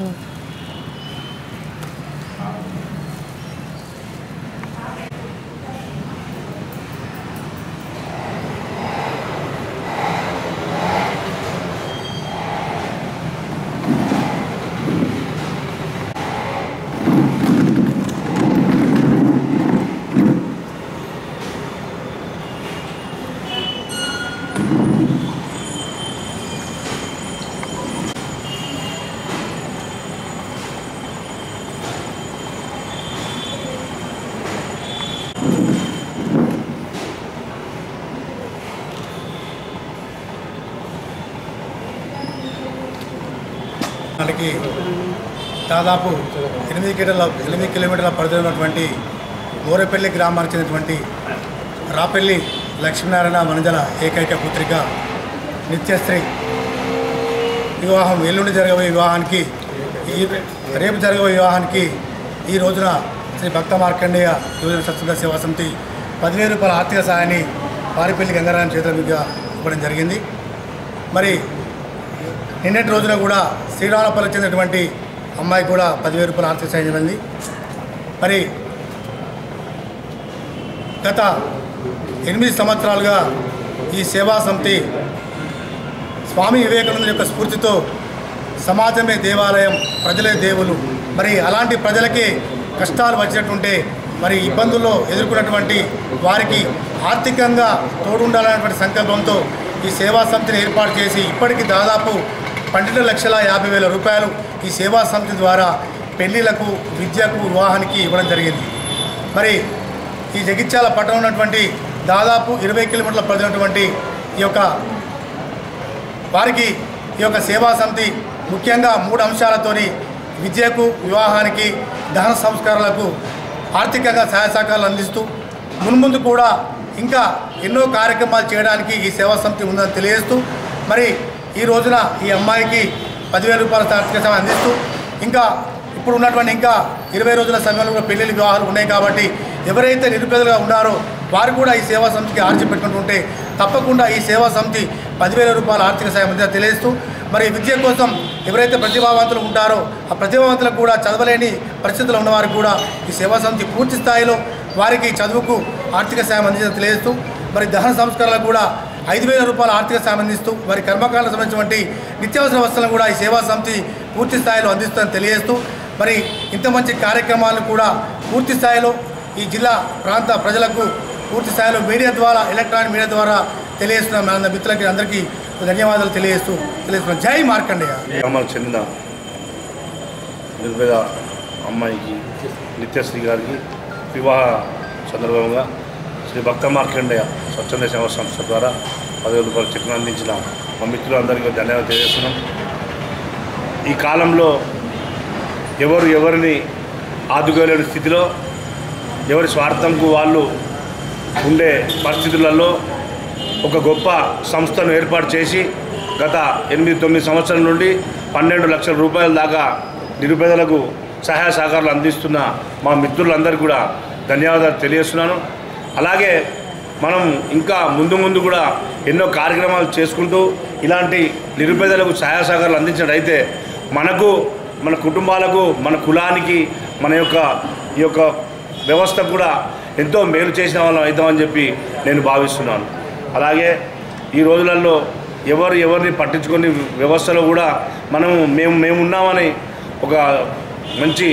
మనకి దాదాపు ఎనిమిది కిలోల ఎనిమిది కిలోమీటర్ల పరిధిలో ఉన్నటువంటి మోరేపల్లి గ్రామానికి చెందినటువంటి రాపల్లి లక్ష్మీనారాయణ మనుజల ఏకైక పుత్రిక నిత్యశ్రీ వివాహం ఎల్లుండి జరగబోయే వివాహానికి ఈ రేపు జరగబోయే వివాహానికి ఈ రోజున శ్రీ భక్త మార్కండేయ యువజన స్వచ్ఛంద సేవా సమితి పదివేల రూపాయల ఆర్థిక సహాయాన్ని వారిపల్లి గంగారాయణ చేతుల మీదుగా ఇవ్వడం జరిగింది మరి నిన్నటి రోజున కూడా శ్రీరామపల్లికి చెందినటువంటి అమ్మాయి కూడా పదివేల రూపాయల ఆర్థిక సాయం జరిగింది మరి గత ఎనిమిది సంవత్సరాలుగా ఈ సేవా సమితి స్వామి వివేకానంద యొక్క స్ఫూర్తితో సమాజమే దేవాలయం ప్రజలే దేవులు మరి అలాంటి ప్రజలకి కష్టాలు వచ్చినట్టుంటే మరి ఇబ్బందుల్లో ఎదుర్కొన్నటువంటి వారికి ఆర్థికంగా తోడుండాలనేటువంటి సంకల్పంతో ఈ సేవా సమితిని ఏర్పాటు చేసి ఇప్పటికి దాదాపు పన్నెండు లక్షల యాభై వేల రూపాయలు ఈ సేవా సమితి ద్వారా పెళ్లిళ్లకు విద్యకు వివాహానికి ఇవ్వడం జరిగింది మరి ఈ జగిత్యాల పట్టణం ఉన్నటువంటి దాదాపు ఇరవై కిలోమీటర్ల పరిధినటువంటి ఈ యొక్క వారికి ఈ యొక్క సేవా సమితి ముఖ్యంగా మూడు అంశాలతోని విద్యకు వివాహానికి దహన సంస్కారాలకు ఆర్థికంగా సహాయ సహకారాలు అందిస్తూ మున్ముందు కూడా ఇంకా ఎన్నో కార్యక్రమాలు చేయడానికి ఈ సేవా సమితి ఉందని తెలియజేస్తూ మరి ఈ రోజున ఈ అమ్మాయికి పదివేల రూపాయల ఆర్థిక సహాయం అందిస్తూ ఇంకా ఇప్పుడు ఉన్నటువంటి ఇంకా ఇరవై రోజుల సమయంలో కూడా పెళ్లిళ్ళ వివాహాలు ఉన్నాయి కాబట్టి ఎవరైతే నిరుపేదలుగా ఉన్నారో వారు కూడా ఈ సేవా సమితికి ఆర్చి పెట్టుకుంటుంటే తప్పకుండా ఈ సేవా సమితి పదివేల రూపాయల ఆర్థిక సాయం అందిందా తెలియజేస్తూ మరి విద్య కోసం ఎవరైతే ప్రతిభావంతులు ఉంటారో ఆ ప్రతిభావంతులకు కూడా చదవలేని పరిస్థితుల్లో ఉన్నవారికి కూడా ఈ సేవా సమితి పూర్తి స్థాయిలో వారికి చదువుకు ఆర్థిక సాయం అందించడం తెలియజేస్తూ మరి దహన సంస్కారాలకు కూడా ఐదు వేల రూపాయల ఆర్థిక సాయం అందిస్తూ వారి కర్మకాండకు సంబంధించినటువంటి నిత్యావసర వస్తువులను కూడా ఈ సేవా సమితి పూర్తి స్థాయిలో అందిస్తుందని తెలియజేస్తూ మరి ఇంత మంచి కార్యక్రమాలను కూడా పూర్తి స్థాయిలో ఈ జిల్లా ప్రాంత ప్రజలకు పూర్తి స్థాయిలో మీడియా ద్వారా ఎలక్ట్రానిక్ మీడియా ద్వారా తెలియజేస్తున్నాం మన మిత్రులకి అందరికీ ధన్యవాదాలు తెలియజేస్తూ తెలియజేస్తున్నాం జై మార్కండేయ గ్రామాలకు చెందిన నిర్వేద అమ్మాయికి నిత్యశ్రీ గారికి వివాహ సందర్భంగా శ్రీ భక్త మార్కండేయ స్వచ్ఛంద సేవా సంస్థ ద్వారా పదివేల రూపాయల చెక్కును అందించిన మా మిత్రులందరికీ ధన్యవాదాలు తెలియజేస్తున్నాం ఈ కాలంలో ఎవరు ఎవరిని ఆదుకోలేని స్థితిలో ఎవరి స్వార్థంకు వాళ్ళు ఉండే పరిస్థితులలో ఒక గొప్ప సంస్థను ఏర్పాటు చేసి గత ఎనిమిది తొమ్మిది సంవత్సరాల నుండి పన్నెండు లక్షల రూపాయల దాకా నిరుపేదలకు సహాయ సహకారాలు అందిస్తున్న మా మిత్రులందరికీ కూడా ధన్యవాదాలు తెలియజేస్తున్నాను అలాగే మనం ఇంకా ముందు ముందు కూడా ఎన్నో కార్యక్రమాలు చేసుకుంటూ ఇలాంటి నిరుపేదలకు సహాయ సహకారాలు అందించినట్టయితే మనకు మన కుటుంబాలకు మన కులానికి మన యొక్క ఈ యొక్క వ్యవస్థ కూడా ఎంతో మేలు చేసిన వాళ్ళం అవుతామని చెప్పి నేను భావిస్తున్నాను అలాగే ఈ రోజులలో ఎవరు ఎవరిని పట్టించుకొని వ్యవస్థలో కూడా మనం మేము మేము ఉన్నామని ఒక మంచి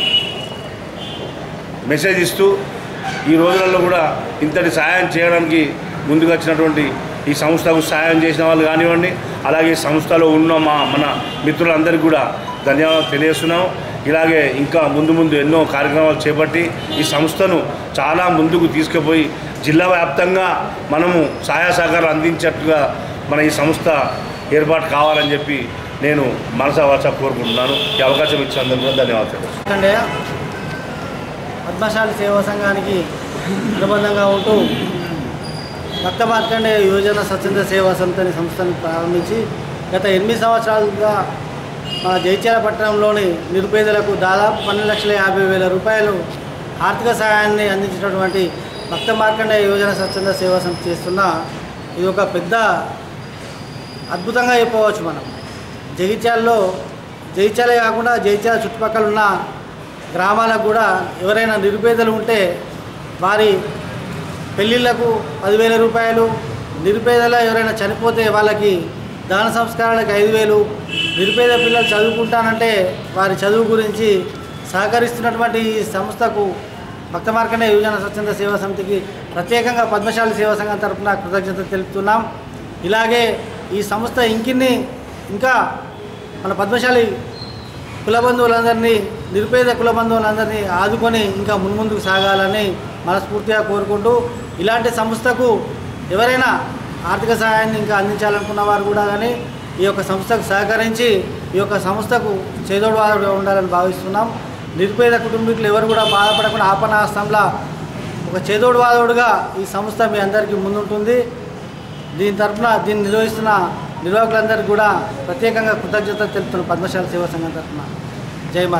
మెసేజ్ ఇస్తూ ఈ రోజులలో కూడా ఇంతటి సహాయం చేయడానికి ముందుకు వచ్చినటువంటి ఈ సంస్థకు సహాయం చేసిన వాళ్ళు కానివ్వండి అలాగే ఈ సంస్థలో ఉన్న మా మన మిత్రులందరికీ కూడా ధన్యవాదాలు తెలియజేస్తున్నాం ఇలాగే ఇంకా ముందు ముందు ఎన్నో కార్యక్రమాలు చేపట్టి ఈ సంస్థను చాలా ముందుకు తీసుకుపోయి జిల్లా వ్యాప్తంగా మనము సహాయ సహకారాలు అందించేట్టుగా మన ఈ సంస్థ ఏర్పాటు కావాలని చెప్పి నేను మనసా వాచ కోరుకుంటున్నాను ఈ అవకాశం ఇచ్చినందుకు కూడా ధన్యవాదాలు మార్కండేయ పద్మశాలి సేవా సంఘానికి అనుబంధంగా ఉంటూ భక్త మార్కండేయ యువజన స్వచ్ఛంద సేవా సమితి అనే సంస్థను ప్రారంభించి గత ఎనిమిది సంవత్సరాలుగా మన జైత్యాల పట్టణంలోని నిరుపేదలకు దాదాపు పన్నెండు లక్షల యాభై వేల రూపాయలు ఆర్థిక సహాయాన్ని అందించినటువంటి భక్త మార్కండేయ యువజన స్వచ్ఛంద సేవా సమితి చేస్తున్న ఇది ఒక పెద్ద అద్భుతంగా చెప్పవచ్చు మనం జగిత్యాల్లో జైత్యాలే కాకుండా జైత్యాల చుట్టుపక్కల ఉన్న గ్రామాలకు కూడా ఎవరైనా నిరుపేదలు ఉంటే వారి పెళ్ళిళ్ళకు పదివేల రూపాయలు నిరుపేదల ఎవరైనా చనిపోతే వాళ్ళకి దాన సంస్కారాలకు ఐదు వేలు నిరుపేద పిల్లలు చదువుకుంటానంటే వారి చదువు గురించి సహకరిస్తున్నటువంటి ఈ సంస్థకు భక్త మార్కండే యువజన స్వచ్ఛంద సేవా సమితికి ప్రత్యేకంగా పద్మశాలి సేవా సంఘం తరఫున కృతజ్ఞతలు తెలుపుతున్నాం ఇలాగే ఈ సంస్థ ఇంకిన్ని ఇంకా మన పద్మశాలి కుల బంధువులందరినీ నిరుపేద కుల బంధువులందరినీ ఆదుకొని ఇంకా మున్ముందుకు సాగాలని మనస్ఫూర్తిగా కోరుకుంటూ ఇలాంటి సంస్థకు ఎవరైనా ఆర్థిక సహాయాన్ని ఇంకా అందించాలనుకున్న వారు కూడా కానీ ఈ యొక్క సంస్థకు సహకరించి ఈ యొక్క సంస్థకు చేదోడు ఉండాలని భావిస్తున్నాం నిరుపేద కుటుంబీకులు ఎవరు కూడా బాధపడకుండా ఆపనాస్తంలా ఒక చేదోడు వాదోడుగా ఈ సంస్థ మీ అందరికీ ముందుంటుంది దీని తరఫున దీన్ని నిర్వహిస్తున్న నిర్వాహకులందరికీ కూడా ప్రత్యేకంగా కృతజ్ఞతలు తెలుపుతున్న పద్మశాల సేవా సంఘం తరఫున జై మా